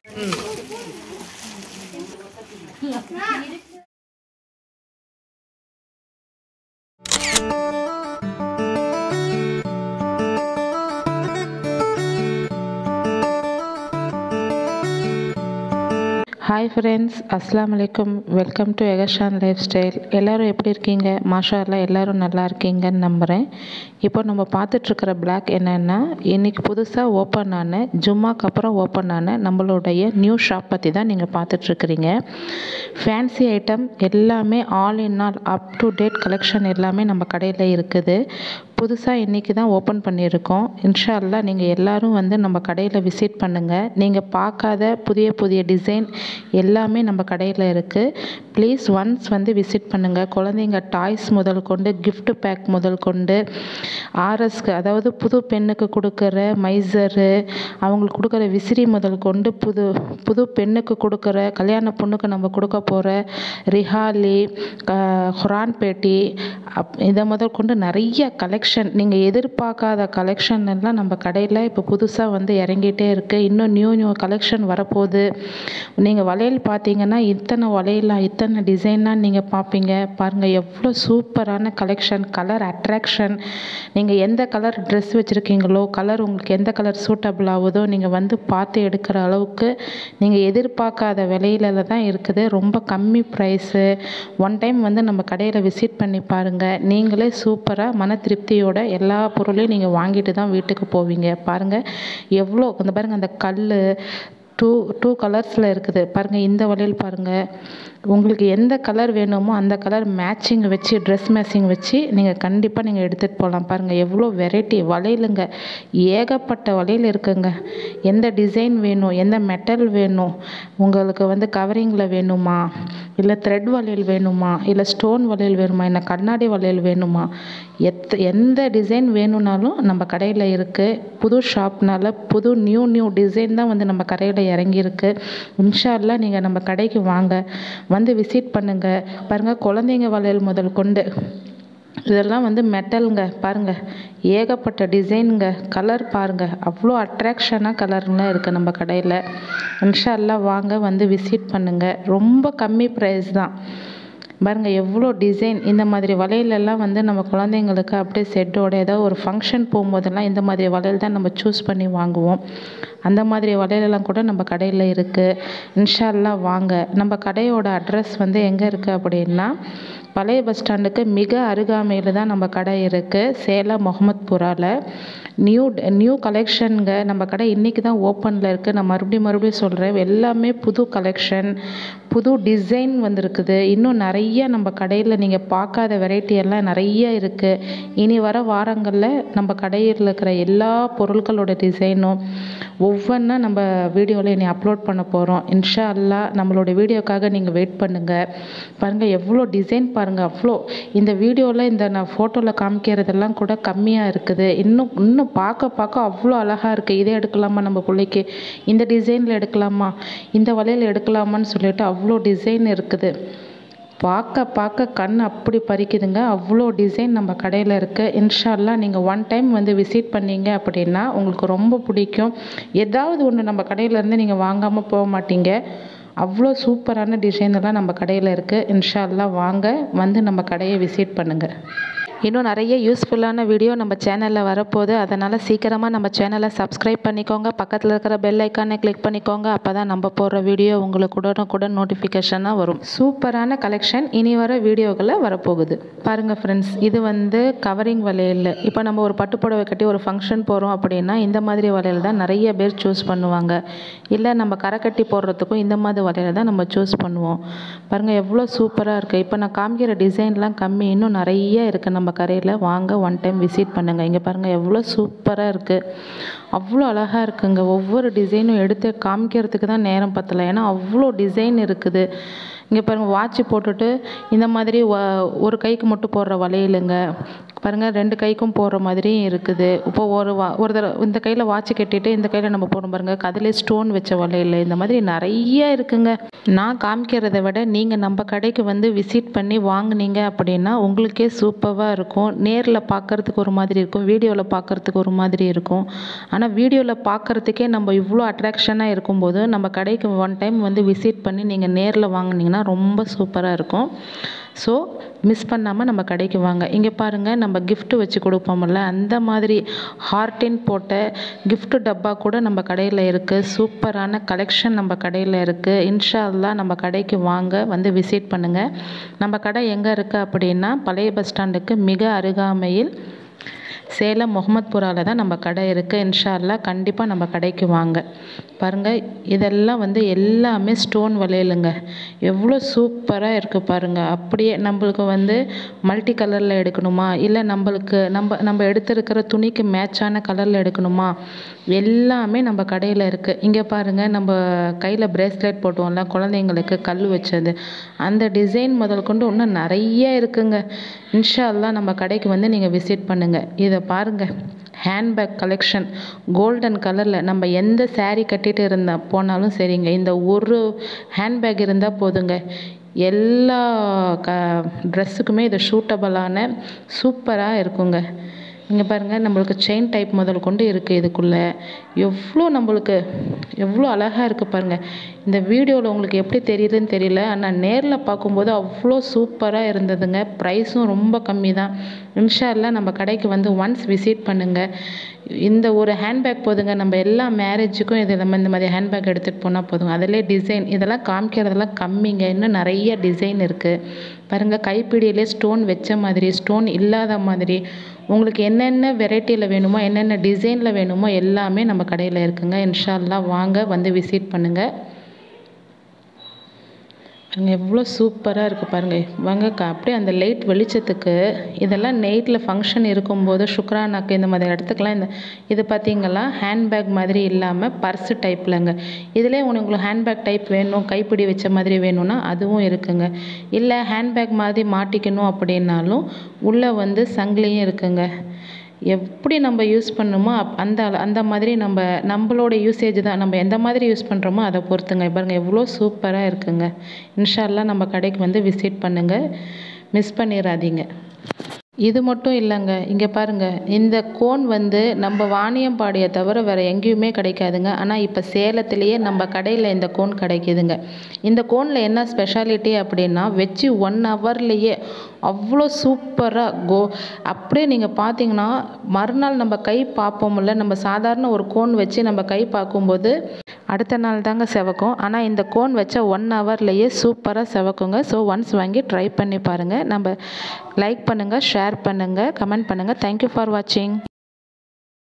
hi friends அஸ்ஸலாமு அலைக்கும் welcome to எகஷான் லைஃப் ஸ்டைல் எல்லோரும் எப்படி இருக்கீங்க மாஷா அல்லா எல்லோரும் நல்லா இருக்கீங்கன்னு நம்புகிறேன் இப்போ நம்ம பார்த்துட்ருக்கிற பிளாக் என்னென்னா இன்றைக்கி புதுசாக ஓப்பன் ஆன ஜும்மாக்கு அப்புறம் ஓப்பன் ஆன நம்மளுடைய நியூ ஷாப் பற்றி தான் நீங்கள் பார்த்துட்ருக்குறீங்க ஃபேன்சி ஐட்டம் எல்லாமே all in all up to date collection எல்லாமே நம்ம கடையில் இருக்குது புதுசாக இன்றைக்கி தான் ஓப்பன் பண்ணியிருக்கோம் இன்ஷா அல்லா நீங்கள் எல்லோரும் வந்து நம்ம கடையில் விசிட் பண்ணுங்கள் நீங்கள் பார்க்காத புதிய புதிய டிசைன் எல்லாமே நம்ம கடையில் இருக்குது ப்ளீஸ் ஒன்ஸ் வந்து விசிட் பண்ணுங்கள் குழந்தைங்க டாய்ஸ் முதல் கொண்டு gift பேக் முதல் கொண்டு ஆர்எஸ்க்கு அதாவது புது பெண்ணுக்கு கொடுக்குற மைசரு அவங்களுக்கு கொடுக்குற விசிறி முதல் கொண்டு புது புது பெண்ணுக்கு கொடுக்குற கல்யாண பொண்ணுக்கு நம்ம கொடுக்க போகிற ரிஹாலி க- குரான் பேட்டி அப் இதை முதல் கொண்டு நிறைய கலெக்ஷன் நீங்கள் எதிர்பார்க்காத கலெக்ஷன் எல்லாம் நம்ம கடையில் இப்போ புதுசாக வந்து இறங்கிட்டே இருக்குது இன்னும் நியூ நியூ கலெக்ஷன் வரப்போகுது நீங்கள் வளையல் பார்த்தீங்கன்னா இத்தனை வளையலாம் இத்தனை டிசைன்லாம் நீங்கள் பார்ப்பீங்க பாருங்கள் எவ்வளோ சூப்பரான கலெக்ஷன் கலர் அட்ராக்ஷன் நீங்கள் எந்த கலர் ட்ரெஸ் வச்சுருக்கீங்களோ கலர் உங்களுக்கு எந்த கலர் சூட்டபிள் ஆகுதோ நீங்கள் வந்து பார்த்து எடுக்கிற அளவுக்கு நீங்கள் எதிர்பார்க்காத விலையில தான் இருக்குது ரொம்ப கம்மி ப்ரைஸு ஒன் டைம் வந்து நம்ம கடையில் விசிட் பண்ணி பாருங்கள் நீங்களே சூப்பராக மன திருப்தியோட எல்லா பொருளையும் நீங்கள் வாங்கிட்டு தான் வீட்டுக்கு போவீங்க பாருங்கள் எவ்வளோ இந்த பாருங்கள் அந்த கல் டூ டூ கலர்ஸில் இருக்குது பாருங்கள் இந்த வளையல் பாருங்கள் உங்களுக்கு எந்த கலர் வேணுமோ அந்த கலர் மேட்சிங் வச்சு ட்ரெஸ் மேட்சிங் வச்சு நீங்கள் கண்டிப்பாக நீங்கள் எடுத்துகிட்டு போகலாம் பாருங்கள் எவ்வளோ வெரைட்டி வளையலுங்க ஏகப்பட்ட வளையல் இருக்குங்க எந்த டிசைன் வேணும் எந்த மெட்டல் வேணும் உங்களுக்கு வந்து கவரிங்கில் வேணுமா இல்லை த்ரெட் வளையல் வேணுமா இல்லை ஸ்டோன் வளையல் வேணுமா இல்லை கண்ணாடி வளையல் வேணுமா எத் எந்த டிசைன் வேணும்னாலும் நம்ம கடையில் இருக்குது புது ஷாப்னால புது நியூ நியூ டிசைன் தான் வந்து நம்ம கடையில் இறங்கியிருக்கு இன்ஷா அல்லாஹ் நீங்கள் நம்ம கடைக்கு வாங்க வந்து விசிட் பண்ணுங்கள் பாருங்கள் குழந்தைங்க வளையல் முதல் கொண்டு இதெல்லாம் வந்து மெட்டலுங்க பாருங்க ஏகப்பட்ட டிசைனுங்க கலர் பாருங்க அவ்வளோ அட்ராக்ஷனாக கலர்லாம் இருக்குது நம்ம கடையில் இன்ஷா அல்லாஹ் வாங்க வந்து விசிட் பண்ணுங்க ரொம்ப கம்மி ப்ரைஸ் தான் பாருங்க எவ்வளோ டிசைன் இந்த மாதிரி வளையலெல்லாம் வந்து நம்ம குழந்தைங்களுக்கு அப்படியே செட்டோட ஏதாவது ஒரு ஃபங்க்ஷன் போகும்போதெல்லாம் இந்த மாதிரி வளையல் தான் நம்ம சூஸ் பண்ணி வாங்குவோம் அந்த மாதிரி வளையலெல்லாம் கூட நம்ம கடையில் இருக்குது இன்ஷா அல்லாஹ் வாங்க நம்ம கடையோட அட்ரஸ் வந்து எங்கே இருக்குது அப்படின்னா பழைய பஸ் ஸ்டாண்டுக்கு மிக அருகாமையில் தான் நம்ம கடை இருக்குது சேலம் முகமத்புராவில் நியூ நியூ கலெக்ஷனுங்க நம்ம கடை இன்றைக்கி தான் ஓப்பனில் இருக்குது நான் மறுபடியும் மறுபடியும் சொல்கிறேன் எல்லாமே புது கலெக்ஷன் புது டிசைன் வந்திருக்குது இன்னும் நிறைய நம்ம கடையில் நீங்கள் பார்க்காத வெரைட்டி எல்லாம் நிறைய இருக்குது இனி வர வாரங்களில் நம்ம கடையில் இருக்கிற எல்லா பொருட்களோட டிசைனும் ஒவ்வொன்றா நம்ம வீடியோவில் இனி அப்லோட் பண்ண போகிறோம் இன்ஷா அல்லாஹ் நம்மளோட வீடியோக்காக நீங்கள் வெயிட் பண்ணுங்கள் பாருங்கள் எவ்வளோ டிசைன் பாருங்கள் அவ்வளோ இந்த வீடியோவில் இந்த நான் ஃபோட்டோவில் காமிக்கிறதெல்லாம் கூட கம்மியாக இருக்குது இன்னும் இன்னும் பார்க்க பார்க்க அவ்வளோ அழகாக இருக்குது இதே எடுக்கலாமா நம்ம பிள்ளைக்கு இந்த டிசைனில் எடுக்கலாமா இந்த வளையல் எடுக்கலாமான்னு சொல்லிட்டு அவ்வளோ டிசைன் இருக்குது பார்க்க பார்க்க கண் அப்படி பறிக்குதுங்க அவ்வளோ டிசைன் நம்ம கடையில் இருக்குது இன்ஷால்லா நீங்கள் ஒன் டைம் வந்து விசிட் பண்ணீங்க அப்படின்னா உங்களுக்கு ரொம்ப பிடிக்கும் ஏதாவது ஒன்று நம்ம கடையிலேருந்து நீங்கள் வாங்காமல் போக மாட்டீங்க அவ்வளோ சூப்பரான டிசைன் எல்லாம் நம்ம கடையில் இருக்குது இன்ஷால்லா வாங்க வந்து நம்ம கடையை விசிட் பண்ணுங்கள் இன்னும் நிறைய யூஸ்ஃபுல்லான வீடியோ நம்ம சேனலில் வரப்போகுது அதனால் சீக்கிரமாக நம்ம சேனலை சப்ஸ்கிரைப் பண்ணிக்கோங்க பக்கத்தில் இருக்கிற பெல் ஐக்கானை கிளிக் பண்ணிக்கோங்க அப்போ தான் நம்ம போடுற வீடியோ உங்களுக்கு உடனுக்குடன் நோட்டிஃபிகேஷனாக வரும் சூப்பரான கலெக்ஷன் இனி வர வீடியோகளில் வரப்போகுது பாருங்கள் ஃப்ரெண்ட்ஸ் இது வந்து கவரிங் வளையல் இப்போ நம்ம ஒரு பட்டுப்புடவை கட்டி ஒரு ஃபங்க்ஷன் போகிறோம் அப்படின்னா இந்த மாதிரி வளையல் தான் நிறைய பேர் சூஸ் பண்ணுவாங்க இல்லை நம்ம கரை கட்டி போடுறதுக்கும் இந்த மாதிரி வளையல் தான் நம்ம சூஸ் பண்ணுவோம் பாருங்கள் எவ்வளோ சூப்பராக இருக்குது இப்போ நான் காமிக்கிற டிசைன்லாம் கம்மி இன்னும் நிறைய இருக்குது நம்ம கரையில் வாங்க ஒன் டைம் விசிட் பண்ணுங்கள் இங்கே பாருங்கள் எவ்வளோ சூப்பராக இருக்குது அவ்வளோ அழகாக இருக்குங்க ஒவ்வொரு டிசைனும் எடுத்து காமிக்கிறதுக்கு தான் நேரம் பத்தலை ஏன்னா அவ்வளோ டிசைன் இருக்குது இங்கே பாருங்கள் வாட்ச் போட்டுட்டு இந்த மாதிரி வ- ஒரு கைக்கு மட்டும் போடுற வளையலுங்க பாருங்கள் ரெண்டு கைக்கும் போடுற மாதிரியும் இருக்குது இப்போ ஒரு வா ஒரு தடவை இந்த கையில் வாட்ச் கட்டிட்டு இந்த கையில் நம்ம போடும் பாருங்க அதிலே ஸ்டோன் வச்ச வளையல் இந்த மாதிரி நிறைய இருக்குங்க நான் காமிக்கிறதை விட நீங்கள் நம்ம கடைக்கு வந்து விசிட் பண்ணி வாங்குனீங்க அப்படின்னா உங்களுக்கே சூப்பராக இருக்கும் நேரில் பார்க்கறதுக்கு ஒரு மாதிரி இருக்கும் வீடியோவில் பார்க்கறதுக்கு ஒரு மாதிரி இருக்கும் ஆனால் வீடியோவில் பார்க்கறதுக்கே நம்ம இவ்வளோ அட்ராக்ஷனாக இருக்கும்போது நம்ம கடைக்கு ஒன் டைம் வந்து விசிட் பண்ணி நீங்கள் நேரில் வாங்குனீங்கன்னா ரொம்ப சூப்பராக இருக்கும் ஸோ மிஸ் பண்ணாமல் நம்ம கடைக்கு வாங்க இங்கே பாருங்கள் நம்ம gift வச்சு கொடுப்போம்ல அந்த மாதிரி ஹார்டின் போட்ட gift டப்பா கூட நம்ம கடையில் இருக்குது சூப்பரான கலெக்ஷன் நம்ம கடையில் இருக்குது இன்ஷா அல்லாஹ் நம்ம கடைக்கு வாங்க வந்து விசிட் பண்ணுங்கள் நம்ம கடை எங்கே இருக்குது அப்படின்னா பழைய பஸ் ஸ்டாண்டுக்கு மிக அருகாமையில் சேலம் முகமத்புராவில் தான் நம்ம கடை இருக்குது இன்ஷா அல்லாஹ் கண்டிப்பாக நம்ம கடைக்கு வாங்க பாருங்கள் இதெல்லாம் வந்து எல்லாமே ஸ்டோன் வளையலுங்க எவ்வளோ சூப்பராக இருக்குது பாருங்கள் அப்படியே நம்மளுக்கு வந்து மல்டி கலரில் எடுக்கணுமா இல்லை நம்மளுக்கு நம்ம நம்ம எடுத்திருக்கிற துணிக்கு மேட்சான கலரில் எடுக்கணுமா எல்லாமே நம்ம கடையில் இருக்குது இங்கே பாருங்கள் நம்ம கையில் பிரேஸ்லெட் போட்டுவோம்ல குழந்தைங்களுக்கு கல் வச்சது அந்த டிசைன் முதல் கொண்டு இன்னும் நிறைய இருக்குங்க இன்ஷா அல்லாஹ் நம்ம கடைக்கு வந்து நீங்கள் விசிட் பண்ணுங்கள் இதை பாருங்கள் ஹேண்ட்பேக் கலெக்ஷன் கோல்டன் கலரில் நம்ம எந்த saree கட்டிட்டு இருந்தா போனாலும் சரிங்க இந்த ஒரு ஹேண்ட்பேக் இருந்தால் போதுங்க எல்லா க ட்ரெஸ்ஸுக்குமே இது சூட்டபுளான சூப்பராக இருக்குங்க இங்கே பாருங்கள் நம்மளுக்கு செயின் டைப் முதல் கொண்டு இருக்குது இதுக்குள்ளே எவ்வளோ நம்மளுக்கு எவ்வளோ அழகாக இருக்குது பாருங்கள் இந்த வீடியோவில் உங்களுக்கு எப்படி தெரியுதுன்னு தெரியல ஆனால் நேரில் பார்க்கும்போது அவ்வளோ சூப்பராக இருந்ததுங்க ப்ரைஸும் ரொம்ப கம்மி தான் இன்ஷா அல்லாஹ் நம்ம கடைக்கு வந்து ஒன்ஸ் விசிட் பண்ணுங்கள் இந்த ஒரு ஹேண்ட்பேக் போதுங்க நம்ம எல்லா மேரேஜுக்கும் இது நம்ம இந்த மாதிரி ஹேண்ட்பேக் எடுத்துகிட்டு போனால் போதுங்க அதிலே டிசைன் இதெல்லாம் காமிக்கிறதெல்லாம் கம்மிங்க இன்னும் நிறைய டிசைன் இருக்குது பாருங்கள் கைப்பிடியிலே ஸ்டோன் வச்ச மாதிரி ஸ்டோன் இல்லாத மாதிரி உங்களுக்கு என்னென்ன வெரைட்டியில் வேணுமோ என்னென்ன டிசைனில் வேணுமோ எல்லாமே நம்ம கடையில் இருக்குங்க இன்ஷா அல்லாஹ் வாங்க வந்து விசிட் பண்ணுங்கள் பாருங்க எவ்வளோ சூப்பராக இருக்குது பாருங்கள் வாங்க க- அப்படியே அந்த லைட் வெளிச்சத்துக்கு இதெல்லாம் நைட்டில் ஃபங்க்ஷன் இருக்கும்போது சுக்ரானாக்கு இந்த மாதிரி இடத்துக்குலாம் இந்த இது பார்த்தீங்களா ஹேண்ட்பேக் மாதிரி இல்லாமல் பர்ஸு டைப்லங்க இதிலே உங்களுக்கு ஹேண்ட்பேக் டைப் வேணும் கைப்பிடி வச்ச மாதிரி வேணும்னா அதுவும் இருக்குங்க இல்லை ஹேண்ட்பேக் மாதிரி மாட்டிக்கணும் அப்படின்னாலும் உள்ளே வந்து சங்கிலியும் இருக்குங்க எப்படி நம்ம யூஸ் பண்ணணுமோ அப் அந்த அள- அந்த மாதிரி நம்ம நம்மளோட யூசேஜ் தான் நம்ம எந்த மாதிரி யூஸ் பண்ணுறோமோ அதை பொறுத்துங்க பாருங்க எவ்வளோ சூப்பராக இருக்குங்க இன்ஷா அல்லாஹ் நம்ம கடைக்கு வந்து விசிட் பண்ணுங்கள் மிஸ் பண்ணிடாதீங்க இது மட்டும் இல்லைங்க இங்கே பாருங்கள் இந்த கோன் வந்து நம்ம வாணியம்பாடியை தவிர வேறு எங்கேயுமே கிடைக்காதுங்க ஆனால் இப்போ சேலத்திலேயே நம்ம கடையில் இந்த கோன் கிடைக்குதுங்க இந்த கோனில் என்ன ஸ்பெஷாலிட்டி அப்படின்னா வச்சு ஒன் ஹவர்லேயே அவ்வளோ சூப்பராக கோ அப்படியே நீங்கள் பார்த்தீங்கன்னா மறுநாள் நம்ம கை பார்ப்போம்ல நம்ம சாதாரண ஒரு கோன் வச்சு நம்ம கை பார்க்கும்போது அடுத்த நாள் தாங்க செவக்கும் ஆனால் இந்த கோன் வச்ச ஒன் ஹவர்லேயே சூப்பராக செவக்குங்க ஸோ ஒன்ஸ் வாங்கி ட்ரை பண்ணி பாருங்கள் நம்ம லைக் பண்ணுங்கள் ஷேர் பண்ணுங்கள் கமெண்ட் பண்ணுங்கள் தேங்க்யூ ஃபார் வாட்சிங்